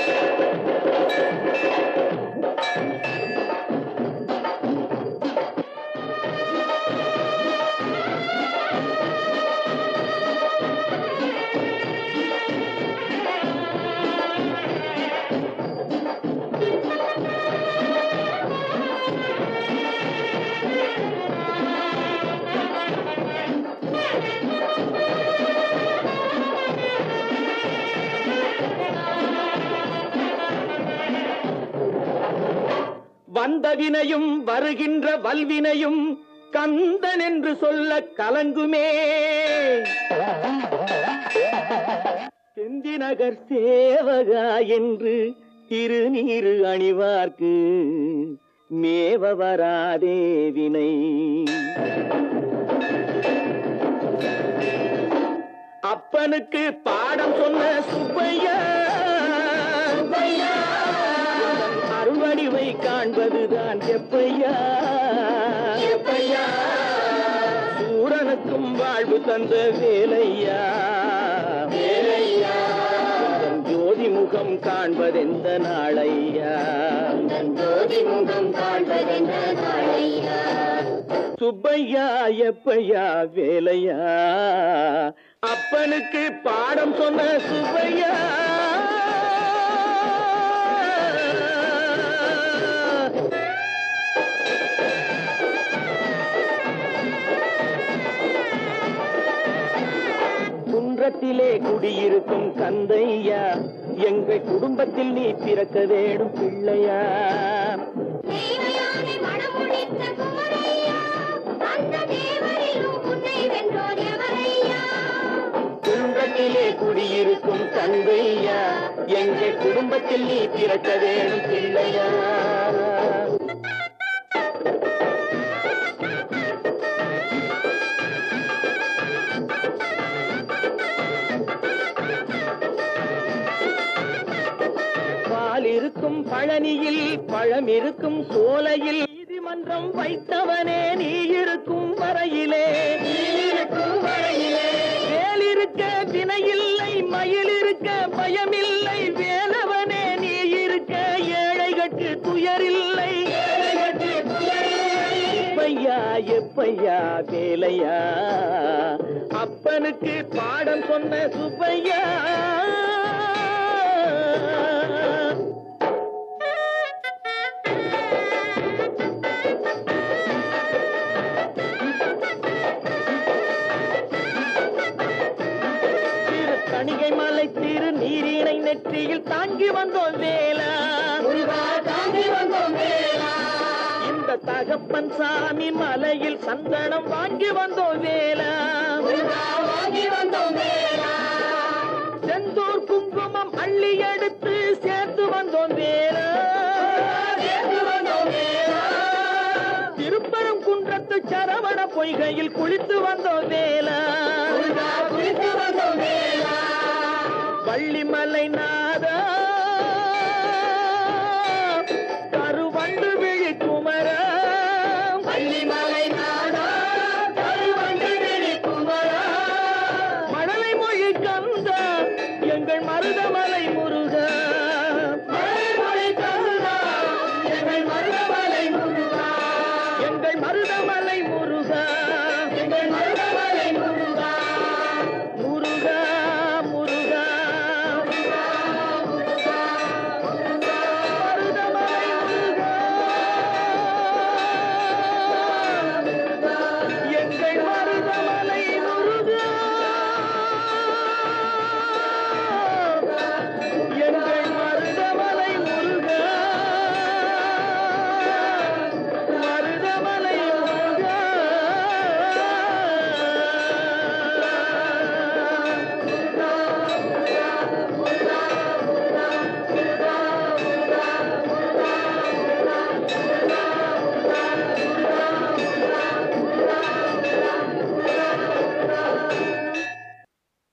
வந்த வினையும் வருகின்ற வல்வினையும் கந்தன் என்று சொல்ல கலங்குமே செந்தி நகர் சேவகா என்று திருநீரு அணிவார்க்கு மேவ வராதே வினை அப்பனுக்கு பாடம் சொன்ன சுப்பையா அருள்வடிவை காண்பதுதான் எப்பையா சூரனுக்கும் வாழ்வு தந்த வேலையா உந்தன் ஜோதி முகம் காண்பதெந்த நாளையா சுப்பையா எப்பையா வேலையா அப்பனுக்கு பாடம் சொன்ன சுப்பையா குன்றத்திலே குடியிருக்கும் கந்தையா எங்கள் குடும்பத்தில் நீ பிறக்க வேணும் பிள்ளையா தேவயானை மணமுடித்த குமரையா அந்த தேவரிலும் உன்னை வென்றோர் எவரையா குன்றத்திலே குடியிருக்கும் தந்தையா எங்கள் குடும்பத்தில் நீ பிறக்க வேணும் பிள்ளையா பால் இருக்கும் பழனியில் பழம் இருக்கும் சோலையில் நீதிமன்றம் வைத்தவனே நீ இருக்கும் வரையிலே வேல் இருக்க வினையில்லை மயில் இருக்க பயமில்லை வேலவனே நீ இருக்க ஏழைகட்கு துயரில்லை எப்பையா எப்பையா வேலையா அப்பனுக்கு பாடம் சொன்ன சுப்பையா திரு கணிகை மலை திரு நீரினை நெற்றியில் தாங்கி வந்தோம் வேலா இந்த தகப்பன் சாமி மலையில் சந்தனம் வாங்கி வந்தோம் வேலா செந்தூர் குங்குமம் அள்ளி எடுத்து சேர்த்து வந்தோம் வேலா திருப்பரம் குன்றத்து சரவண பொய்கையில் குளித்து வந்தோம் வேலா வள்ளிமலை நான்